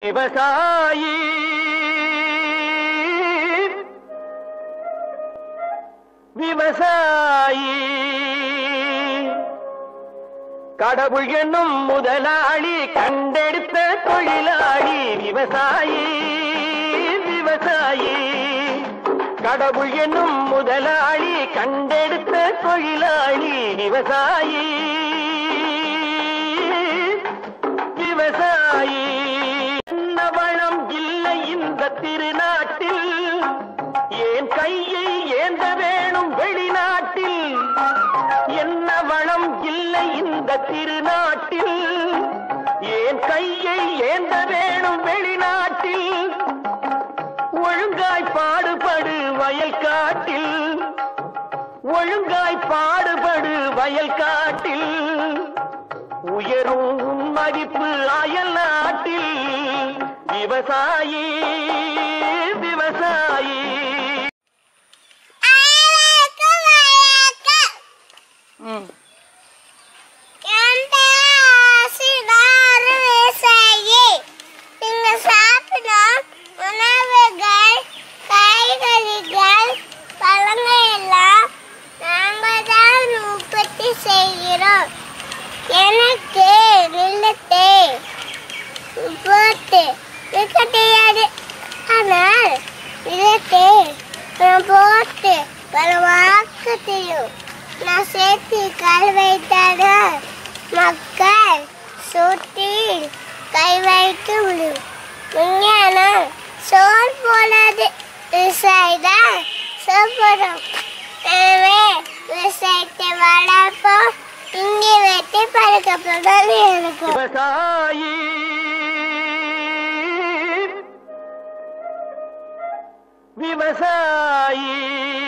விவசாயி விவசாயி கடவுள் என்னும் முதலாளி கண்டெடுத்த தொழிலாளி விவசாயி விவசாயி கடவுள் என்னும் முதலாளி கண்டெடுத்த தொழிலாளி விவசாயி விவசாயி என்ன வளம் இல்லை இந்த திருநாட்டில் ஏன் கையை ஏந்த வேணும் வெளிநாட்டில் என்ன வளம் இல்லை இந்த திருநாட்டில் ஏன் கையை ஏந்த வேணும் வெளிநாட்டில் ஒழுங்காய் பாடுபடு வயல் காட்டில் ஒழுங்காய் பாடுபடு வயல் காட்டில் உயரும் உன் மதிப்பு அயல் நாட்டில் விவசாயி விவசாயி வணக்கம் வணக்கம் ம் என் பேர் ஆசி, நான் ஒரு விவசாயி இங்க சாப்பிடும் உணவுகள் காய்கறிகள் பழங்கள் எல்லாம் நாங்கள் தான் உற்பத்தி செய்கிறோம் எனக்கு நிலத்தை போட்டு விற்க தெரியாது ஆனால் நிலத்தை நான் போட்டு பலவாக்க தெரியும் நான் சேர்த்து கால் வைத்தாட மக்கள் சுற்றி கை வைக்க முடியும் விஞ்ஞானம் சோல் போலாது விவசாயிதான் சோப்படும் எனவே விவசாயத்தை வளர்ப்போம் இங்கே வைத்து பழக்கப்படும் இருக்கும் விவசாயி விவசாயி